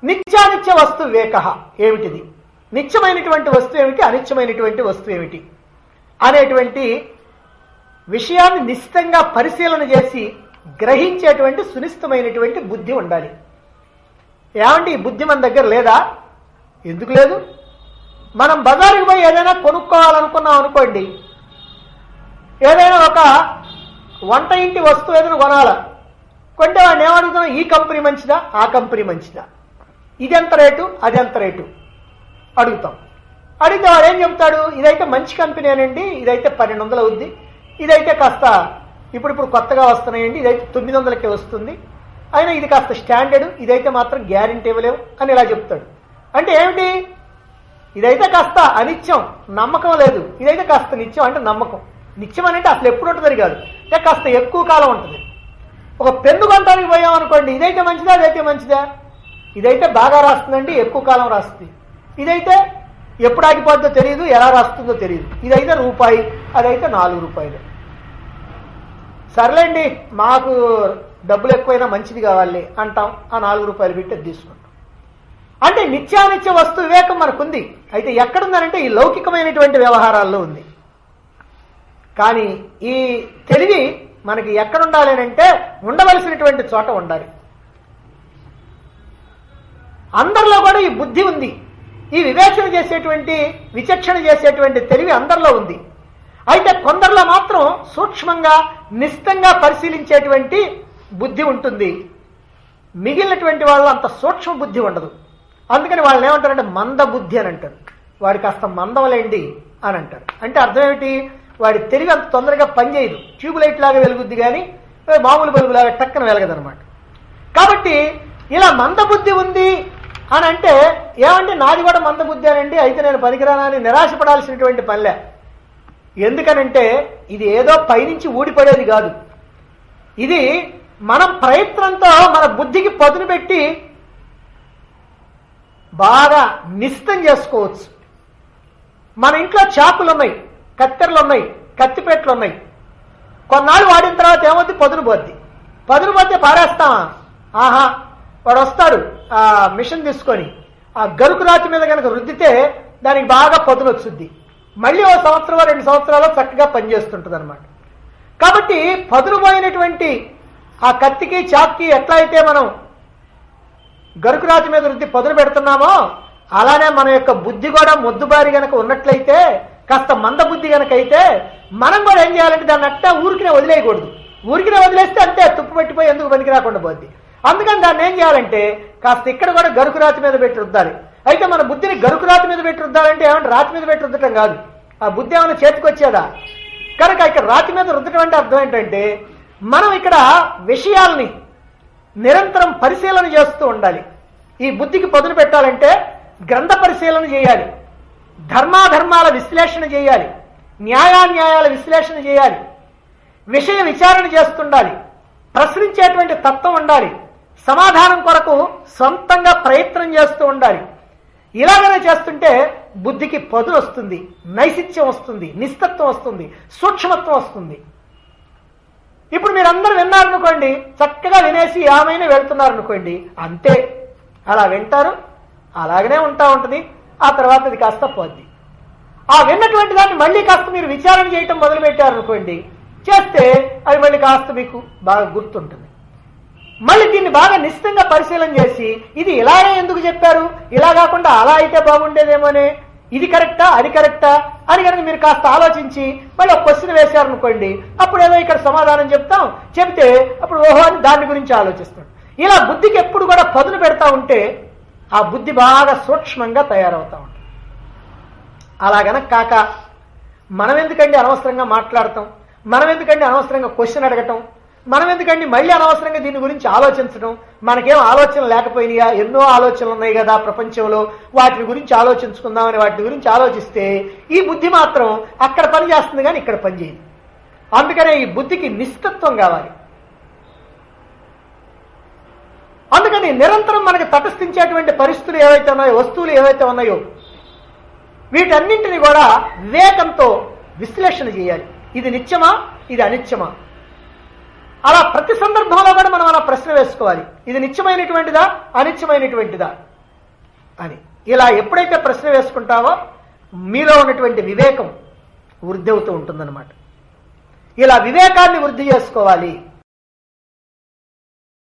నిత్యానిత్య వస్తు వివేక ఏమిటిది నిత్యమైనటువంటి వస్తువు ఏమిటి అనిత్యమైనటువంటి వస్తువు ఏమిటి అనేటువంటి విషయాన్ని నిశ్చితంగా పరిశీలన చేసి గ్రహించేటువంటి సునిశ్చితమైనటువంటి బుద్ధి ఉండాలి ఏమంటే ఈ బుద్ధి మన దగ్గర లేదా ఎందుకు లేదు మనం బజారుకి పోయి ఏదైనా కొనుక్కోవాలనుకున్నాం అనుకోండి ఏదైనా ఒక వంట ఇంటి వస్తువు ఏదైనా కొనాలా కొంటే వాడిని ఏమడుగుతున్నాం ఈ కంపెనీ మంచిదా ఆ కంపెనీ మంచిదా ఇది ఎంత రేటు అది ఎంత రేటు అడుగుతాం అడిగితే వాడు ఏం చెప్తాడు ఇదైతే మంచి కంపెనీ అనండి ఇదైతే పన్నెండు వందలు అవుద్ది ఇదైతే కాస్త ఇప్పుడు ఇప్పుడు కొత్తగా వస్తున్నాయండి ఇదైతే తొమ్మిది వందలకే వస్తుంది అయినా ఇది కాస్త స్టాండర్డ్ ఇదైతే మాత్రం గ్యారెంటీ ఇవ్వలేము అని ఇలా చెప్తాడు అంటే ఏమిటి ఇదైతే కాస్త అనిత్యం నమ్మకం లేదు ఇదైతే కాస్త నిత్యం అంటే నమ్మకం నిత్యం అని అంటే అసలు ఎప్పుడు ఉంటుందని కాదు అంటే కాస్త ఎక్కువ కాలం ఉంటుంది ఒక పెన్ను కొనడానికి పోయాం అనుకోండి ఇదైతే మంచిదా అదైతే మంచిదా ఇదైతే బాగా రాస్తుందండి ఎక్కువ కాలం రాస్తుంది ఇదైతే ఎప్పుడు ఆగిపోద్దో తెలియదు ఎలా రాస్తుందో తెలియదు ఇదైతే రూపాయి అదైతే నాలుగు రూపాయలు సర్లేండి మాకు డబ్బులు ఎక్కువైనా మంచిది కావాలి అంటాం ఆ నాలుగు రూపాయలు పెట్టి అది తీసుకుంటాం అంటే నిత్యానిత్య వస్తు వివేకం మనకుంది అయితే ఎక్కడుందనంటే ఈ లౌకికమైనటువంటి వ్యవహారాల్లో ఉంది కానీ ఈ తెలివి మనకి ఎక్కడుండాలి అని అంటే ఉండవలసినటువంటి చోట ఉండాలి అందరిలో కూడా ఈ బుద్ధి ఉంది ఈ వివేచన చేసేటువంటి విచక్షణ చేసేటువంటి తెలివి అందరిలో ఉంది అయితే కొందరిలో మాత్రం సూక్ష్మంగా నిశ్చితంగా పరిశీలించేటువంటి బుద్ధి ఉంటుంది మిగిలినటువంటి వాళ్ళు అంత సూక్ష్మ బుద్ధి ఉండదు అందుకని వాళ్ళని ఏమంటారంటే మంద బుద్ధి అని అంటారు వాడి కాస్త మందవలేండి అని అంటారు అంటే అర్థం ఏమిటి వాడి తెలివి అంత తొందరగా పనిచేయదు ట్యూబ్ లైట్ లాగా వెలుగుద్ది కానీ మామూలు బల్బు లాగా టక్కన వెలగదనమాట కాబట్టి ఇలా మందబుద్ధి ఉంది అని అంటే ఏమంటే నాది కూడా మందబుద్ధి అనండి అయితే నేను పనికిరానని నిరాశపడాల్సినటువంటి పనిలే ఎందుకనంటే ఇది ఏదో పైనుంచి ఊడిపడేది కాదు ఇది మనం ప్రయత్నంతో మన బుద్ధికి పదును పెట్టి బాగా నిస్తం చేసుకోవచ్చు మన ఇంట్లో చాకులు ఉన్నాయి కత్తెరలు ఉన్నాయి కత్తిపెట్లు ఉన్నాయి కొన్నాళ్ళు వాడిన తర్వాత ఏమవుద్ది పదును పోద్ది పదును పోతే పారేస్తామా ఆహా వాడు వస్తాడు ఆ మిషన్ తీసుకొని ఆ గరుకు రాతి మీద కనుక రుద్దితే దానికి బాగా పదును వచ్చుద్ది మళ్ళీ ఓ సంవత్సరం రెండు సంవత్సరాలు చక్కగా పనిచేస్తుంటుంది అనమాట కాబట్టి పదును పోయినటువంటి ఆ కత్తికి చాక్కి ఎట్లా అయితే మనం గరుకు రాతి మీద రుద్ది పదును పెడుతున్నామో అలానే మన యొక్క బుద్ధి కూడా మొద్దుబారి గనక ఉన్నట్లయితే కాస్త మంద బుద్ధి గనక అయితే మనం కూడా ఏం చేయాలంటే దాన్ని అట్టా ఊరికినే వదిలేయకూడదు ఊరికినే వదిలేస్తే అంతే తుప్పు పెట్టిపోయి ఎందుకు పనికి రాకుండా పోద్ది అందుకని దాన్ని ఏం చేయాలంటే కాస్త ఇక్కడ కూడా గరుకు రాతి మీద పెట్టి రుద్దాలి అయితే మన బుద్ధిని గరుకు రాతి మీద పెట్టి రుద్దాలంటే ఏమంటే రాతి మీద పెట్టి రుద్దటం కాదు ఆ బుద్ధి ఏమైనా చేతికి వచ్చేదా కనుక ఇక్కడ రాతి మీద రుద్దటం అంటే అర్థం ఏంటంటే మనం ఇక్కడ విషయాల్ని నిరంతరం పరిశీలన చేస్తూ ఉండాలి ఈ బుద్ధికి పదును పెట్టాలంటే గ్రంథ పరిశీలన చేయాలి ధర్మాధర్మాల విశ్లేషణ చేయాలి న్యాయాన్యాయాల విశ్లేషణ చేయాలి విషయ విచారణ చేస్తుండాలి ప్రశ్నించేటువంటి తత్వం ఉండాలి సమాధానం కొరకు సొంతంగా ప్రయత్నం చేస్తూ ఉండాలి ఇలాగనే చేస్తుంటే బుద్ధికి పదులు వస్తుంది నైసిత్యం వస్తుంది నిస్తత్వం వస్తుంది సూక్ష్మత్వం వస్తుంది ఇప్పుడు మీరందరూ విన్నారనుకోండి చక్కగా వినేసి ఏమైనా వెళ్తున్నారనుకోండి అంతే అలా వింటారు అలాగనే ఉంటా ఉంటుంది ఆ తర్వాత అది కాస్త పోద్ది ఆ విన్నటువంటి దాన్ని మళ్ళీ కాస్త మీరు విచారణ చేయటం మొదలు పెట్టారనుకోండి చేస్తే అది మళ్ళీ కాస్త మీకు బాగా గుర్తుంటుంది మళ్ళీ దీన్ని బాగా నిశ్చితంగా పరిశీలన చేసి ఇది ఇలాగే ఎందుకు చెప్పారు ఇలా కాకుండా అలా అయితే బాగుండేదేమోనే ఇది కరెక్టా అది కరెక్టా అని కనుక మీరు కాస్త ఆలోచించి మళ్ళీ ఒక క్వశ్చన్ వేశారనుకోండి అప్పుడు ఏదో ఇక్కడ సమాధానం చెప్తాం చెప్తే అప్పుడు ఓహో అని దాని గురించి ఆలోచిస్తాం ఇలా బుద్ధికి ఎప్పుడు కూడా పదును పెడతా ఉంటే ఆ బుద్ధి బాగా సూక్ష్మంగా తయారవుతా ఉంటుంది అలాగనక కాక మనం ఎందుకండి అనవసరంగా మాట్లాడటం మనం ఎందుకండి అనవసరంగా క్వశ్చన్ అడగటం మనం ఎందుకండి మళ్ళీ అనవసరంగా దీని గురించి ఆలోచించడం మనకేం ఆలోచన లేకపోయినాయా ఎన్నో ఆలోచనలు ఉన్నాయి కదా ప్రపంచంలో వాటి గురించి ఆలోచించుకుందామని వాటి గురించి ఆలోచిస్తే ఈ బుద్ధి మాత్రం అక్కడ పని చేస్తుంది కానీ ఇక్కడ పని చేయదు అందుకనే ఈ బుద్ధికి నిస్తత్వం కావాలి అందుకని నిరంతరం మనకి తటస్థించేటువంటి పరిస్థితులు ఏవైతే ఉన్నాయో వస్తువులు ఏవైతే ఉన్నాయో వీటన్నింటిని కూడా వివేకంతో విశ్లేషణ చేయాలి ఇది నిత్యమా ఇది అనిత్యమా అలా ప్రతి సందర్భంలో కూడా మనం అలా ప్రశ్న వేసుకోవాలి ఇది నిత్యమైనటువంటిదా అనిత్యమైనటువంటిదా అని ఇలా ఎప్పుడైతే ప్రశ్న వేసుకుంటావో మీలో ఉన్నటువంటి వివేకం వృద్ధి అవుతూ ఉంటుందన్నమాట ఇలా వివేకాన్ని వృద్ధి చేసుకోవాలి